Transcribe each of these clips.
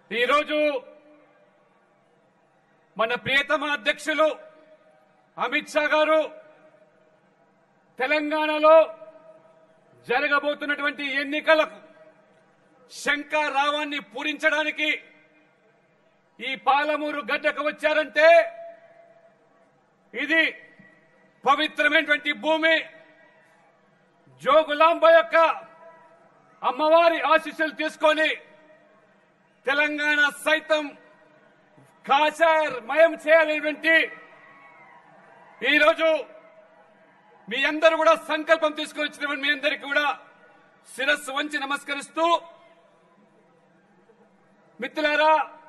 ఈరోజు మన ప్రియతమ అధ్యక్షులు అమిత్ షా గారు తెలంగాణలో జరగబోతున్నటువంటి ఎన్నికలకు శంకారావాన్ని పూరించడానికి ఈ పాలమూరు గడ్డకు వచ్చారంటే ఇది పవిత్రమైనటువంటి భూమి జోగులాంబ యొక్క అమ్మవారి ఆశీస్సులు తీసుకొని తెలంగాణ సైతం కాశార్ మయం చేయాలనేటువంటి ఈరోజు మీ అందరూ కూడా సంకల్పం తీసుకొని వచ్చిన మీ అందరికీ కూడా శిరస్సు వంచి నమస్కరిస్తూ మిత్రులారా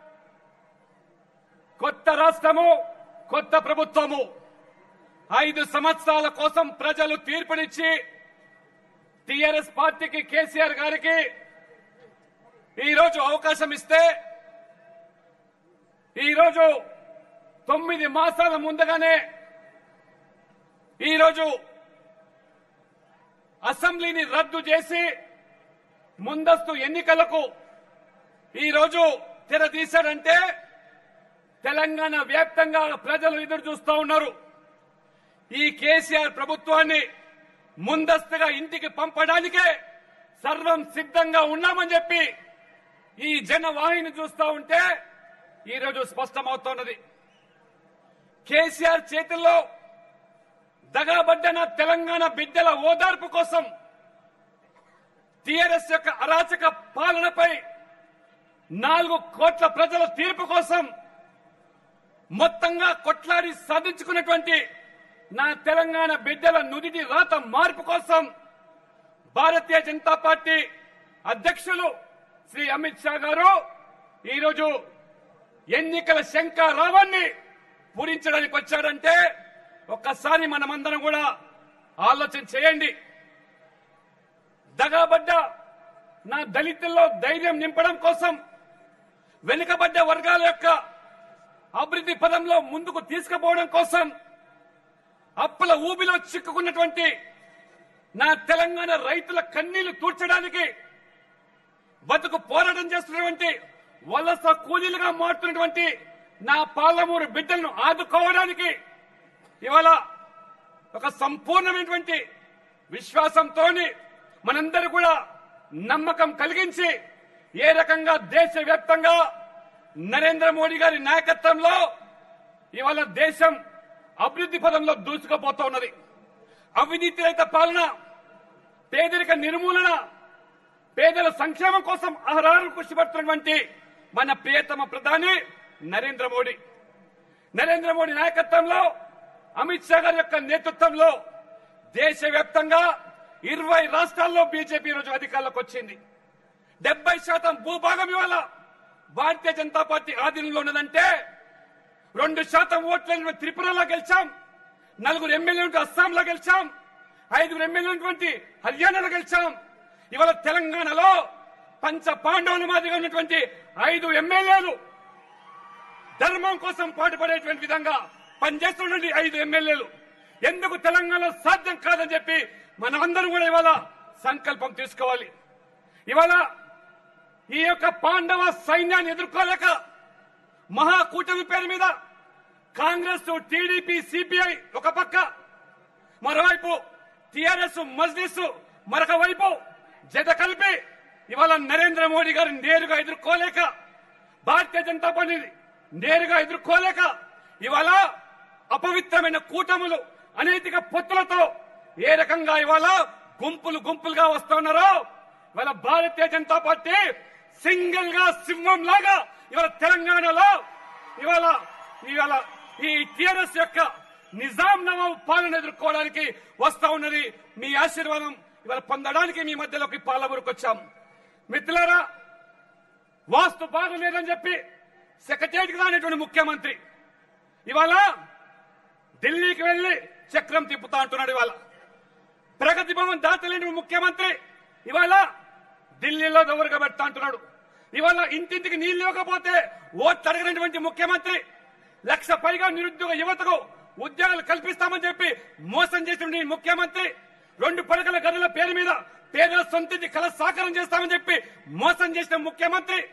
కొత్త రాష్ట్రము కొత్త ప్రభుత్వము ఐదు సంవత్సరాల కోసం ప్రజలు తీర్పునిచ్చి టీఆర్ఎస్ పార్టీకి కేసీఆర్ గారికి ఈరోజు అవకాశం ఇస్తే ఈరోజు తొమ్మిది మాసాల ముందుగానే ఈరోజు అసెంబ్లీని రద్దు చేసి ముందస్తు ఎన్నికలకు ఈరోజు తెరతీశాడంటే తెలంగాణ వ్యాప్తంగా ప్రజలు ఎదురు చూస్తూ ఉన్నారు ఈ కేసీఆర్ ప్రభుత్వాన్ని ముందస్తుగా ఇంటికి పంపడానికే సర్వం సిద్ధంగా ఉన్నామని చెప్పి ఈ జనవాహిని చూస్తూ ఉంటే ఈరోజు స్పష్టమవుతోన్నది కేసీఆర్ చేతుల్లో దగాబడ్డన తెలంగాణ బిడ్డల ఓదార్పు కోసం టీఆర్ఎస్ యొక్క అరాచక పాలనపై నాలుగు కోట్ల ప్రజల తీర్పు కోసం మొత్తంగా కొట్లాడి సాధించుకున్నటువంటి నా తెలంగాణ బిడ్డల నుదిటి రాత మార్పు కోసం భారతీయ జనతా పార్టీ అధ్యక్షులు శ్రీ అమిత్ షా గారు ఈరోజు ఎన్నికల శంకారావాన్ని పూరించడానికి వచ్చాడంటే ఒక్కసారి మనమందరం కూడా ఆలోచన చేయండి దగాబడ్డ నా దళితుల్లో ధైర్యం నింపడం కోసం వెనుకబడ్డ వర్గాల యొక్క అభివృద్ధి పదంలో ముందుకు తీసుకుపోవడం కోసం అప్పుల ఊబిలో చిక్కుకున్నటువంటి నా తెలంగాణ రైతుల కన్నీళ్లు తూర్చడానికి బతుకు పోరాటం చేస్తున్నటువంటి వలస కూలీలుగా మారుతున్నటువంటి నా పాలమూరు బిడ్డలను ఆదుకోవడానికి ఇవాళ ఒక సంపూర్ణమైనటువంటి విశ్వాసంతో మనందరూ కూడా నమ్మకం కలిగించి ఏ రకంగా దేశవ్యాప్తంగా నరేంద్ర మోడీ గారి నాయకత్వంలో ఇవాళ దేశం అభివృద్ధి పదంలో దూసుకుపోతా ఉన్నది అవినీతి రహిత పాలన పేదరిక నిర్మూలన పేదల సంక్షేమం కోసం అహరాలు కృషి పడుతున్నటువంటి మన ప్రియతమ ప్రధాని నరేంద్ర మోడీ నరేంద్ర మోడీ నాయకత్వంలో అమిత్ షా గారి యొక్క నేతృత్వంలో దేశవ్యాప్తంగా ఇరవై రాష్ట్రాల్లో బీజేపీ రోజు అధికారంలోకి వచ్చింది డెబ్బై శాతం భూభాగం ఇవాళ భారతీయ జనతా పార్టీ ఆధీనంలో ఉన్నదంటే రెండు శాతం ఓట్లను త్రిపురలో గెలిచాం నలుగురు ఎమ్మెల్యేలు అస్సాంలో గెలిచాం ఐదుగురు ఎమ్మెల్యేలు హర్యానాలో గెలిచాం ఇవాళ తెలంగాణలో పంచ పాండవుల మాదిరిగా ఉన్నటువంటి ఐదు ఎమ్మెల్యేలు ధర్మం కోసం పాటుపడేటువంటి విధంగా పనిచేస్తున్నటువంటి ఐదు ఎమ్మెల్యేలు ఎందుకు తెలంగాణలో సాధ్యం కాదని చెప్పి మనమందరం కూడా ఇవాళ సంకల్పం తీసుకోవాలి ఇవాళ ఈ యొక్క పాండవ సైన్యాన్ని ఎదుర్కోలేక మహాకూటమి పేరు మీద కాంగ్రెస్ టీడీపీ సిపిఐ ఒక పక్క మరోవైపు టిఆర్ఎస్ మజ్లిస్ మరొక వైపు జత కలిపి ఇవాళ నరేంద్ర మోడీ గారు నేరుగా ఎదుర్కోలేక భారతీయ జనతా పార్టీ నేరుగా ఎదుర్కోలేక ఇవాళ అపవిత్రమైన కూటములు అనైతిక పొత్తులతో ఏ రకంగా ఇవాళ గుంపులు గుంపులుగా వస్తున్నారో ఇవాళ భారతీయ జనతా పార్టీ సింగిల్ గా సింహం లాగా ఇవాళ తెలంగాణలో ఇవాళ ఇవాళ ఈ టిఆర్ఎస్ యొక్క నిజాం నవాబు పాలన ఎదుర్కోవడానికి వస్తా ఉన్నది మీ ఆశీర్వాదం ఇవాళ పొందడానికి మీ మధ్యలోకి పాలమూరుకు వచ్చాం మిత్రులారా వాస్తు బాగలేదని చెప్పి సెక్రటేరియట్కి రానటువంటి ముఖ్యమంత్రి ఇవాళ ఢిల్లీకి వెళ్లి చక్రం తిప్పుతా అంటున్నాడు ఇవాళ ప్రగతి భవన్ దాతలేని ముఖ్యమంత్రి ఇవాళ ఢిల్లీలో దౌరుగా పెడతా అంటున్నాడు ఇవాళ ఇంటింటికి నీళ్లు ఇవ్వకపోతే ఓట్లు అడగనటువంటి ముఖ్యమంత్రి లక్ష పైగా నిరుద్యోగ యువతకు ఉద్యోగాలు కల్పిస్తామని చెప్పి మోసం చేసిన ఈ ముఖ్యమంత్రి రెండు పడకల గదుల పేరు మీద పేదల సొంతింటి కళ సాకారం చేస్తామని చెప్పి మోసం చేసిన ముఖ్యమంత్రి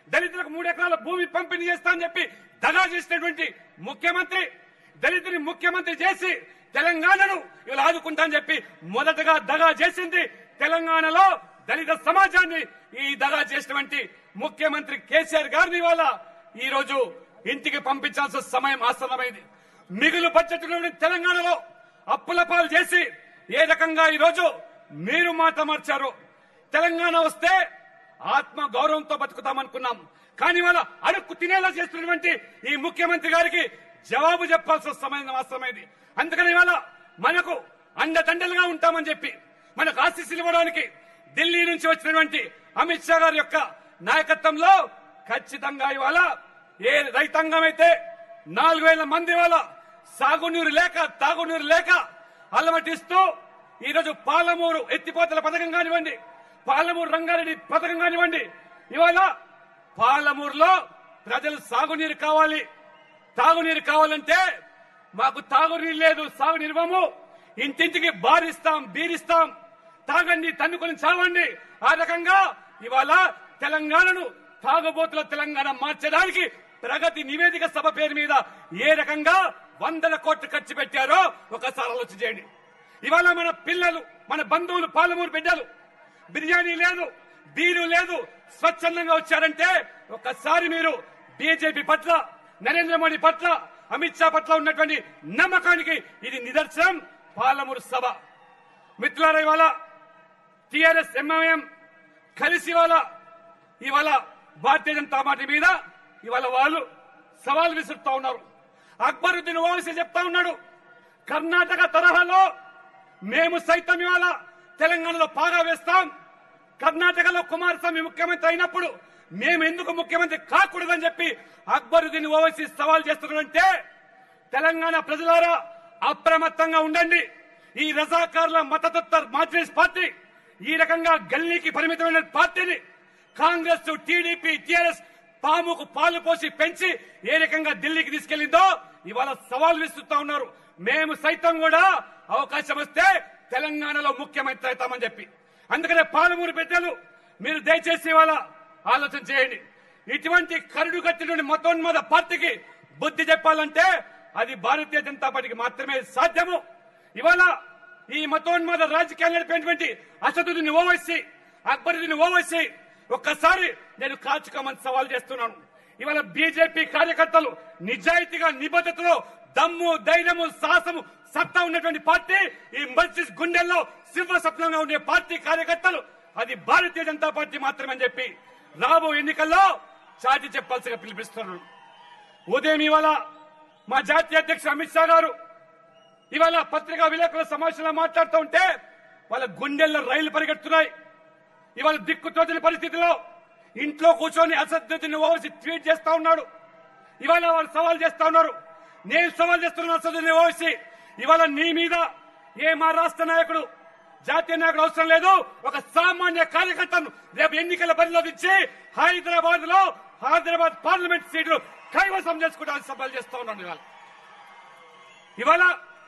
దళితులకు మూడు ఎకరాల భూమి పంపిణీ చేస్తా అని చెప్పి దగా చేసినటువంటి ముఖ్యమంత్రి దళితుని ముఖ్యమంత్రి చేసి తెలంగాణను ఇలా ఆదుకుంటా అని చెప్పి మొదటగా దగా చేసింది తెలంగాణలో దళిత సమాజాన్ని ఈ దగా చేసినటువంటి ముఖ్యమంత్రి కేసీఆర్ గారిని ఇవాళ ఈ రోజు ఇంటికి పంపించాల్సిన సమయం ఆసన్నమైంది మిగులు బడ్జెట్ ఉన్నటువంటి తెలంగాణలో అప్పుల పాలు చేసి ఏ రకంగా ఈ రోజు మీరు మాట మార్చారు తెలంగాణ వస్తే ఆత్మ గౌరవంతో బతుకుతామనుకున్నాం కానీ వాళ్ళ అడుక్కు తినేలా చేస్తున్నటువంటి ఈ ముఖ్యమంత్రి గారికి జవాబు చెప్పాల్సిన సమయం అవసరమైంది అందుకని ఇవాళ మనకు అండదండలుగా ఉంటామని చెప్పి మనకు ఆశీస్సులు ఇవ్వడానికి ఢిల్లీ నుంచి వచ్చినటువంటి అమిత్ షా గారి యొక్క నాయకత్వంలో ఖచ్చితంగా ఇవాళ ఏ రైతాంగం అయితే నాలుగు వేల మంది ఇవాళ సాగునీరు లేక తాగునీరు లేక అలమటిస్తూ ఈరోజు పాలమూరు ఎత్తిపోతల పథకం కానివ్వండి పాలమూరు రంగారెడ్డి పథకం కానివ్వండి ఇవాళ పాలమూరులో ప్రజలు సాగునీరు కావాలి తాగునీరు కావాలంటే మాకు తాగునీరు లేదు సాగునీరు ఇవ్వము ఇంటింటికి బారిస్తాం బీరిస్తాం తాగండి తన్నుకొని చావండి ఆ రకంగా ఇవాళ తెలంగాణను తాగుబోతుల తెలంగాణ మార్చడానికి ప్రగతి నివేదిక సభ పేరు మీద ఏ రకంగా వందల కోట్లు ఖర్చు పెట్టారో ఒకసారి ఆలోచన చేయండి ఇవాళ మన పిల్లలు మన బంధువులు పాలమూరు బిడ్డలు బిర్యానీ లేదు బీరు లేదు స్వచ్ఛందంగా వచ్చారంటే ఒక్కసారి మీరు బీజేపీ పట్ల నరేంద్ర మోడీ పట్ల అమిత్ షా పట్ల ఉన్నటువంటి నమ్మకానికి ఇది నిదర్శనం పాలమూరు సభ మిత్రులారా ఇవాళ టిఆర్ఎస్ ఎంఐఎం కలిసి ఇవాళ ఇవాళ భారతీయ జనతా పార్టీ మీద ఇవాళ వాళ్ళు సవాల్ విసురుతా ఉన్నారు అక్బరుద్దీన్ ఓవైసీ చెప్తా ఉన్నాడు కర్ణాటక తరహాలో మేము సైతం ఇవాళ తెలంగాణలో పాగా వేస్తాం కర్ణాటకలో కుమారస్వామి ముఖ్యమంత్రి అయినప్పుడు మేము ఎందుకు ముఖ్యమంత్రి కాకూడదని చెప్పి అక్బరుద్దీన్ ఓవైసీ సవాల్ చేస్తున్నారంటే తెలంగాణ ప్రజలారా అప్రమత్తంగా ఉండండి ఈ రజాకారుల మతతత్వ మార్చినేస్ పార్టీ ఈ రకంగా గల్లీకి పరిమితమైన పార్టీని కాంగ్రెస్ టీడీపీ టీఆర్ఎస్ పాముకు పాలు పోసి పెంచి ఏ రకంగా ఢిల్లీకి తీసుకెళ్లిందో ఇవాళ సవాల్ విసురుతా ఉన్నారు మేము సైతం కూడా అవకాశం వస్తే తెలంగాణలో ముఖ్యమంత్రి అవుతామని చెప్పి అందుకనే పాలమూరు బిడ్డలు మీరు దయచేసి ఇవాళ ఆలోచన చేయండి ఇటువంటి కరుడు కట్టిన మతోన్మాద పార్టీకి బుద్ధి చెప్పాలంటే అది భారతీయ జనతా పార్టీకి మాత్రమే సాధ్యము ఇవాళ ఈ మతోన్మాద రాజకీయాలు నడిపినటువంటి అసదుద్దీన్ ఓవైసీ అక్బరుద్దీన్ ఓవైసీ ఒక్కసారి నేను కాచుకోమని సవాల్ చేస్తున్నాను ఇవాళ బీజేపీ కార్యకర్తలు నిజాయితీగా నిబద్ధతలో దమ్ము ధైర్యము సాహసము సత్తా ఉన్నటువంటి పార్టీ ఈ మస్జిద్ గుండెల్లో సింహ స్వప్నంగా ఉండే పార్టీ కార్యకర్తలు అది భారతీయ జనతా పార్టీ మాత్రమే అని చెప్పి రాబో ఎన్నికల్లో చాటి చెప్పాల్సిగా పిలిపిస్తున్నాను ఉదయం ఇవాళ మా జాతీయ అధ్యక్షుడు అమిత్ షా గారు ఇవాళ పత్రికా విలేకరుల సమావేశంలో మాట్లాడుతూ ఉంటే వాళ్ళ గుండెల్లో రైలు పరిగెడుతున్నాయి ఇవాళ దిక్కు తోచని పరిస్థితిలో ఇంట్లో కూర్చొని అసదుద్దీన్ ఓవైసీ ట్వీట్ చేస్తా ఉన్నాడు ఇవాళ వాళ్ళు సవాల్ చేస్తా ఉన్నారు నేను సవాల్ చేస్తున్నాను అసదుద్దీన్ ఓవైసీ ఇవాళ నీ మీద ఏ మా రాష్ట్ర నాయకుడు జాతీయ నాయకుడు అవసరం లేదు ఒక సామాన్య కార్యకర్తను రేపు ఎన్నికల బరిలో దించి హైదరాబాద్ లో హైదరాబాద్ పార్లమెంట్ సీట్లు కైవసం చేసుకోవడానికి సవాల్ చేస్తా ఉన్నాను ఇవాళ ఇవాళ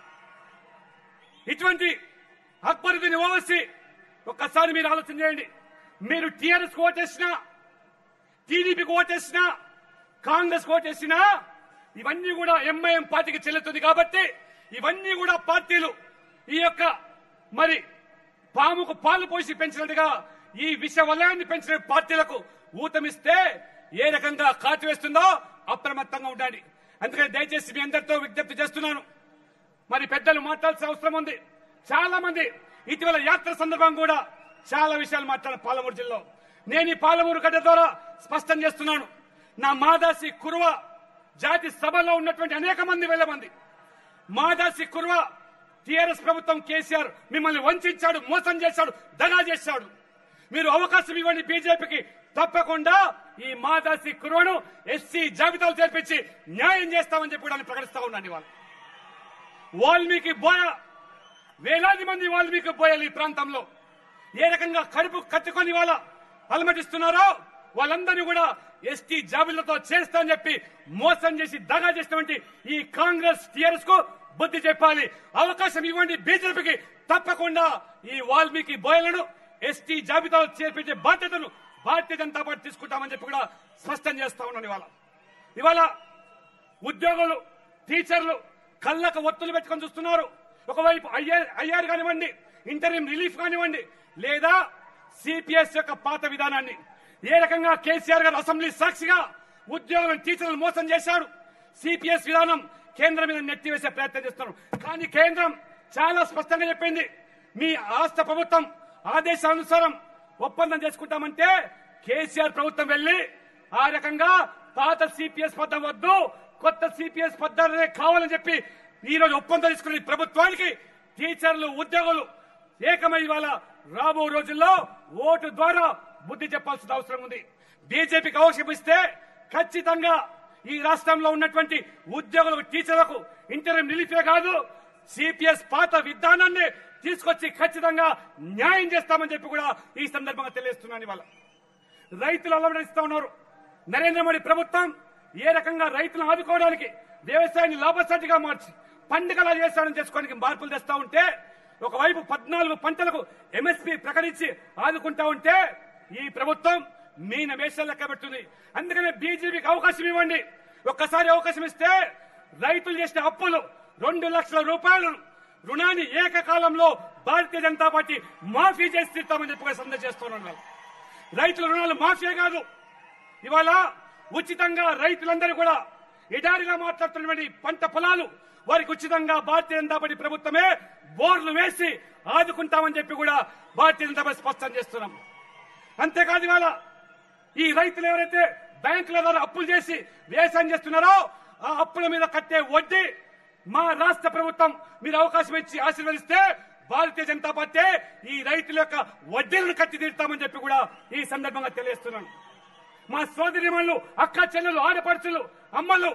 ఇటువంటి అక్బరుద్దీన్ ఓవైసీ ఒక్కసారి మీరు ఆలోచన చేయండి మీరు టీఆర్ఎస్ ఓటేసినా టీడీపీకి ఓటేసినా కాంగ్రెస్ ఓటేసినా ఇవన్నీ కూడా ఎంఐఎం పార్టీకి చెల్లుతుంది కాబట్టి ఇవన్నీ కూడా పార్టీలు ఈ యొక్క మరి పాముకు పాలు పోసి పెంచినట్టుగా ఈ విష వలయాన్ని పెంచిన పార్టీలకు ఊతమిస్తే ఏ రకంగా కాచివేస్తుందో అప్రమత్తంగా ఉండండి అందుకని దయచేసి మీ అందరితో విజ్ఞప్తి చేస్తున్నాను మరి పెద్దలు మాట్లాడాల్సిన అవసరం ఉంది చాలా మంది ఇటీవల యాత్ర సందర్భం కూడా చాలా విషయాలు మాట్లాడారు పాలమూరు జిల్లాలో నేను ఈ పాలమూరు గడ్డ ద్వారా స్పష్టం చేస్తున్నాను నా మాదాసి కురువ జాతి సభలో ఉన్నటువంటి అనేక మంది వేల మంది మాదాసి కురువ టిఆర్ఎస్ ప్రభుత్వం కేసీఆర్ మిమ్మల్ని వంచాడు మోసం చేశాడు దగా చేశాడు మీరు అవకాశం ఇవ్వండి బీజేపీకి తప్పకుండా ఈ మాదాసి కురువను ఎస్సీ జాబితాలు చేర్పించి న్యాయం చేస్తామని చెప్పి కూడా ప్రకటిస్తా ఉన్నాను ఇవాళ వాల్మీకి బోయ వేలాది మంది వాల్మీకి బోయలు ఈ ప్రాంతంలో ఏ రకంగా కడుపు కట్టుకొని వాళ్ళ అలమటిస్తున్నారో వాళ్ళందరినీ కూడా ఎస్టీ జాబిలతో చేస్తామని చెప్పి మోసం చేసి దగా చేసినటువంటి ఈ కాంగ్రెస్ టీఆర్ఎస్ కు బుద్ధి చెప్పాలి అవకాశం ఇవ్వండి బీజేపీకి తప్పకుండా ఈ వాల్మీకి బోయలను ఎస్టీ జాబితాలో చేర్పించే బాధ్యతను భారతీయ జనతా పార్టీ తీసుకుంటామని చెప్పి కూడా స్పష్టం చేస్తా ఉన్నాను ఇవాళ ఇవాళ ఉద్యోగులు టీచర్లు కళ్ళకు ఒత్తులు పెట్టుకొని చూస్తున్నారు ఒకవైపు ఐఆర్ ఐఆర్ కానివ్వండి ఇంటర్వ్యూ రిలీఫ్ కానివ్వండి లేదా సిపిఎస్ యొక్క పాత విధానాన్ని ఏ రకంగా కేసీఆర్ గారు అసెంబ్లీ సాక్షిగా ఉద్యోగులను టీచర్లను మోసం చేశాడు సిపిఎస్ విధానం కేంద్రం మీద నెట్టివేసే ప్రయత్నం చేస్తున్నారు కానీ కేంద్రం చాలా స్పష్టంగా చెప్పింది మీ రాష్ట్ర ప్రభుత్వం ఆదేశానుసారం ఒప్పందం చేసుకుంటామంటే కేసీఆర్ ప్రభుత్వం వెళ్లి ఆ రకంగా పాత సిపిఎస్ పద్ధతి వద్దు కొత్త సిపిఎస్ పద్ధతి కావాలని చెప్పి ఈ రోజు ఒప్పందం తీసుకున్న ఈ ప్రభుత్వానికి టీచర్లు ఉద్యోగులు ఏకమై ఇవాళ రాబో రోజుల్లో ఓటు ద్వారా బుద్ధి చెప్పాల్సిన అవసరం ఉంది బీజేపీకి అవకాశం ఇస్తే ఖచ్చితంగా ఈ రాష్ట్రంలో ఉన్నటువంటి ఉద్యోగులకు టీచర్లకు ఇంటర్వ్యూ రిలీఫే కాదు సిపిఎస్ పాత విధానాన్ని తీసుకొచ్చి ఖచ్చితంగా న్యాయం చేస్తామని చెప్పి కూడా ఈ సందర్భంగా తెలియజేస్తున్నాను ఇవాళ రైతులు అలవడిస్తా ఉన్నారు నరేంద్ర మోడీ ప్రభుత్వం ఏ రకంగా రైతులను ఆదుకోవడానికి వ్యవసాయాన్ని లాభసాటిగా మార్చి పండుగలా చేస్తాడని చేసుకోవడానికి మార్పులు తెస్తా ఉంటే ఒకవైపు పద్నాలుగు పంటలకు ఎంఎస్పీ ప్రకటించి ఆదుకుంటా ఉంటే ఈ ప్రభుత్వం మీన వేషాలు లెక్క పెడుతుంది అందుకనే బీజేపీకి అవకాశం ఇవ్వండి ఒక్కసారి అవకాశం ఇస్తే రైతులు చేసిన అప్పులు రెండు లక్షల రూపాయలు రుణాన్ని ఏకకాలంలో భారతీయ జనతా పార్టీ మాఫీ చేసి తీస్తామని చెప్పి సందేశం చేస్తున్నాను రైతుల రుణాలు మాఫీ కాదు ఇవాళ ఉచితంగా రైతులందరూ కూడా ఎడారిగా మాట్లాడుతున్నటువంటి పంట పొలాలు వారికి ఉచితంగా భారతీయ జనతా పార్టీ ప్రభుత్వమే బోర్లు వేసి ఆదుకుంటామని చెప్పి కూడా భారతీయ జనతా పార్టీ స్పష్టం చేస్తున్నాం అంతేకాదు ఇవాళ ఈ రైతులు ఎవరైతే బ్యాంకుల ద్వారా అప్పులు చేసి వ్యవసాయం చేస్తున్నారో ఆ అప్పుల మీద కట్టే వడ్డీ మా రాష్ట్ర ప్రభుత్వం మీరు అవకాశం ఇచ్చి ఆశీర్వదిస్తే భారతీయ జనతా పార్టీ ఈ రైతుల యొక్క వడ్డీలను కట్టి తీరుతామని చెప్పి కూడా ఈ సందర్భంగా తెలియజేస్తున్నాను మా సోదరిమణులు అక్క చెల్లెలు ఆడపడుచులు అమ్మలు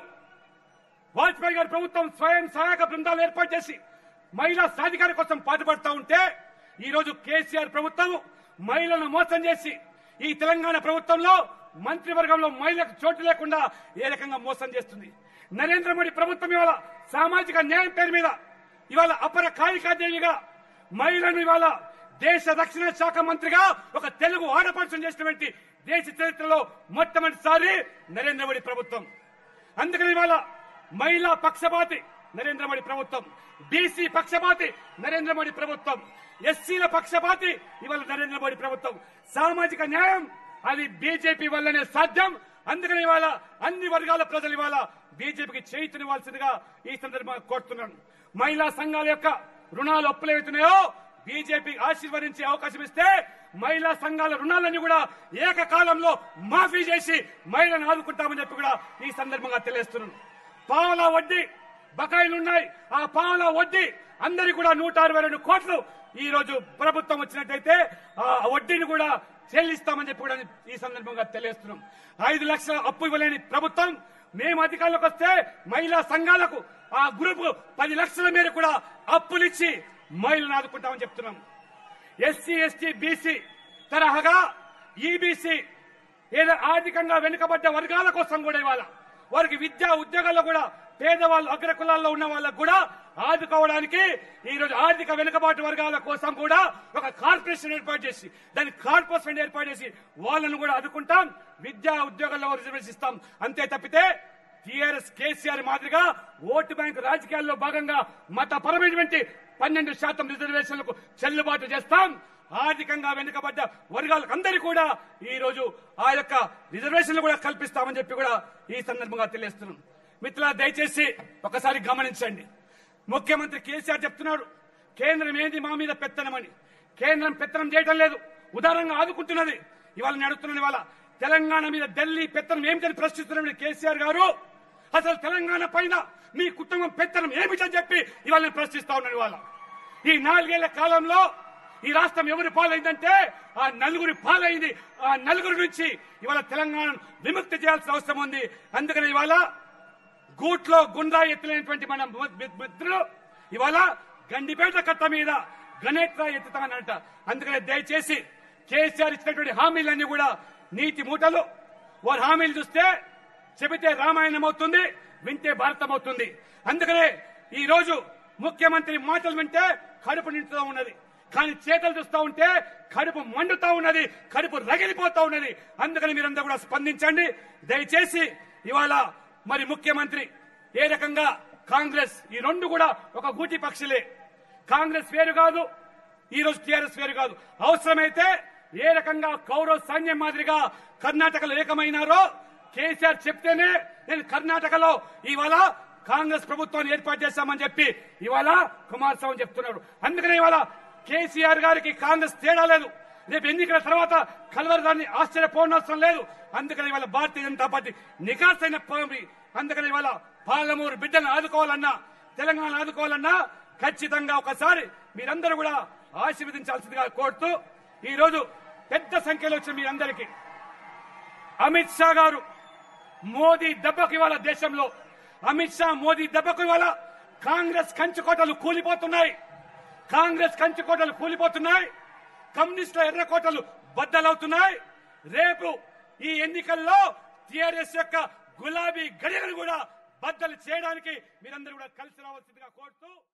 వాజ్పేయి గారి ప్రభుత్వం స్వయం సహాయక బృందాలు ఏర్పాటు చేసి మహిళా సాధికార కోసం పాటుపడతా ఉంటే ఈ రోజు కేసీఆర్ ప్రభుత్వం మహిళలను మోసం చేసి ఈ తెలంగాణ ప్రభుత్వంలో మంత్రివర్గంలో మహిళలకు చోటు లేకుండా ఏ రకంగా మోసం చేస్తుంది నరేంద్ర మోడీ ప్రభుత్వం ఇవాళ సామాజిక న్యాయం పేరు మీద ఇవాళ అపర కాళికాదేవిగా మహిళను ఇవాళ దేశ రక్షణ శాఖ మంత్రిగా ఒక తెలుగు ఆడపడుచును చేసినటువంటి దేశ చరిత్రలో మొట్టమొదటిసారి నరేంద్ర మోడీ ప్రభుత్వం అందుకని ఇవాళ మహిళా పక్షపాతి నరేంద్ర మోడీ ప్రభుత్వం బీసీ పక్షపాతి నరేంద్ర మోడీ ప్రభుత్వం ఎస్సీల పక్షపాతి ఇవాళ నరేంద్ర మోడీ ప్రభుత్వం సామాజిక న్యాయం అది బీజేపీ వల్లనే సాధ్యం అందుకని ఇవాళ అన్ని వర్గాల ప్రజలు ఇవాళ బీజేపీకి చేయుతనివ్వాల్సిందిగా ఈ సందర్భంగా కోరుతున్నాను మహిళా సంఘాల యొక్క రుణాలు అప్పులు ఏవైతున్నాయో బీజేపీ ఆశీర్వదించే అవకాశం ఇస్తే మహిళా సంఘాల రుణాలన్నీ కూడా ఏకకాలంలో మాఫీ చేసి మహిళలను ఆదుకుంటామని చెప్పి కూడా ఈ సందర్భంగా తెలియజేస్తున్నాను పావుల వడ్డీ బకాయిలు ఉన్నాయి ఆ పావుల వడ్డీ అందరికి కూడా నూట అరవై రెండు కోట్లు ఈ రోజు ప్రభుత్వం వచ్చినట్టయితే ఆ వడ్డీని కూడా చెల్లిస్తామని చెప్పి కూడా ఈ సందర్భంగా తెలియజేస్తున్నాం ఐదు లక్షల అప్పు ఇవ్వలేని ప్రభుత్వం మేము అధికారంలోకి వస్తే మహిళా సంఘాలకు ఆ గ్రూప్ పది లక్షల మేర కూడా అప్పులిచ్చి మహిళలను ఆదుకుంటామని చెప్తున్నాం ఎస్సీ ఎస్టీ బీసీ తరహాగా ఈబీసీ ఏదో ఆర్థికంగా వెనుకబడ్డ వర్గాల కోసం కూడా ఇవాళ వారికి విద్యా ఉద్యోగాల్లో కూడా పేదవాళ్ళు అగ్ర కులాల్లో ఉన్న వాళ్ళకు కూడా ఆదుకోవడానికి ఈ రోజు ఆర్థిక వెనుకబాటు వర్గాల కోసం కూడా ఒక కార్పొరేషన్ ఏర్పాటు చేసి దాని కార్పొరేషన్ ఏర్పాటు చేసి వాళ్ళను కూడా ఆదుకుంటాం విద్యా ఉద్యోగాల్లో రిజర్వేషన్ ఇస్తాం అంతే తప్పితే టీఆర్ఎస్ కేసీఆర్ మాదిరిగా ఓటు బ్యాంక్ రాజకీయాల్లో భాగంగా మతపరమైనటువంటి పన్నెండు శాతం రిజర్వేషన్లకు చెల్లుబాటు చేస్తాం ఆర్థికంగా వెనుకబడ్డ వర్గాలకు అందరికీ కూడా ఈ రోజు ఆ యొక్క రిజర్వేషన్లు కూడా కల్పిస్తామని చెప్పి కూడా ఈ సందర్భంగా తెలియజేస్తున్నాం మిత్రుల దయచేసి ఒకసారి గమనించండి ముఖ్యమంత్రి కేసీఆర్ చెప్తున్నాడు కేంద్రం ఏంది మా మీద పెత్తనమని కేంద్రం పెత్తనం చేయటం లేదు ఉదారంగా ఆదుకుంటున్నది ఇవాళ నడుస్తున్నది ఇవాళ తెలంగాణ మీద ఢిల్లీ పెత్తనం ఏమిటని ప్రశ్నిస్తున్నది కేసీఆర్ గారు అసలు తెలంగాణ పైన మీ కుటుంబం పెత్తనం ఏమిటని చెప్పి ఇవాళ నేను ప్రశ్నిస్తా ఉన్నాను ఇవాళ ఈ నాలుగేళ్ల కాలంలో ఈ రాష్ట్రం ఎవరి పాలైందంటే ఆ నలుగురి పాలైంది ఆ నలుగురి నుంచి ఇవాళ తెలంగాణ విముక్తి చేయాల్సిన అవసరం ఉంది అందుకని ఇవాళ గూట్లో గుండ్రా ఎత్తులేనటువంటి మన మి- మిత్రులు ఇవాళ గండిపేట కట్ట మీద గణేట్రా ఎత్తుతానంట అందుకని దయచేసి కేసీఆర్ ఇచ్చినటువంటి హామీలన్నీ కూడా నీతి మూటలు వారి హామీలు చూస్తే చెబితే రామాయణం అవుతుంది వింటే భారతం అవుతుంది అందుకనే ఈ రోజు ముఖ్యమంత్రి మాటలు వింటే కడుపు నిండుతూ ఉన్నది కానీ చేతలు చూస్తా ఉంటే కడుపు మండుతా ఉన్నది కడుపు రగిలిపోతా ఉన్నది అందుకని మీరందరూ కూడా స్పందించండి దయచేసి ఇవాళ మరి ముఖ్యమంత్రి ఏ రకంగా కాంగ్రెస్ ఈ రెండు కూడా ఒక గూటి పక్షులే కాంగ్రెస్ వేరు కాదు ఈ రోజు టీఆర్ఎస్ వేరు కాదు అవసరమైతే ఏ రకంగా కౌరవ సైన్యం మాదిరిగా కర్ణాటకలో ఏకమైనారో కేసీఆర్ చెప్తేనే నేను కర్ణాటకలో ఇవాళ కాంగ్రెస్ ప్రభుత్వాన్ని ఏర్పాటు చేశామని చెప్పి ఇవాళ కుమారస్వామి చెప్తున్నాడు అందుకనే ఇవాళ కేసీఆర్ గారికి కాంగ్రెస్ తేడా లేదు రేపు ఎన్నికల తర్వాత కలవరదాన్ని ఆశ్చర్యపోనవసరం లేదు అందుకని ఇవాళ భారతీయ జనతా పార్టీ నికాసైన పోయి అందుకని ఇవాళ పాలమూరు బిడ్డలను ఆదుకోవాలన్నా తెలంగాణ ఆదుకోవాలన్నా ఖచ్చితంగా ఒకసారి మీరందరూ కూడా ఆశీర్వదించాల్సిందిగా కోరుతూ ఈ రోజు పెద్ద సంఖ్యలో వచ్చిన మీరందరికీ అమిత్ షా గారు మోదీ దెబ్బకు ఇవాళ దేశంలో అమిత్ షా మోదీ దెబ్బకు ఇవాళ కాంగ్రెస్ కంచుకోటలు కూలిపోతున్నాయి కాంగ్రెస్ కంచుకోటలు కూలిపోతున్నాయి కమ్యూనిస్టుల ఎర్రకోటలు బద్దలవుతున్నాయి రేపు ఈ ఎన్నికల్లో టిఆర్ఎస్ యొక్క గులాబీ గడియలు కూడా బద్దలు చేయడానికి మీరందరూ కూడా కలిసి రావాల్సిందిగా కోరుతూ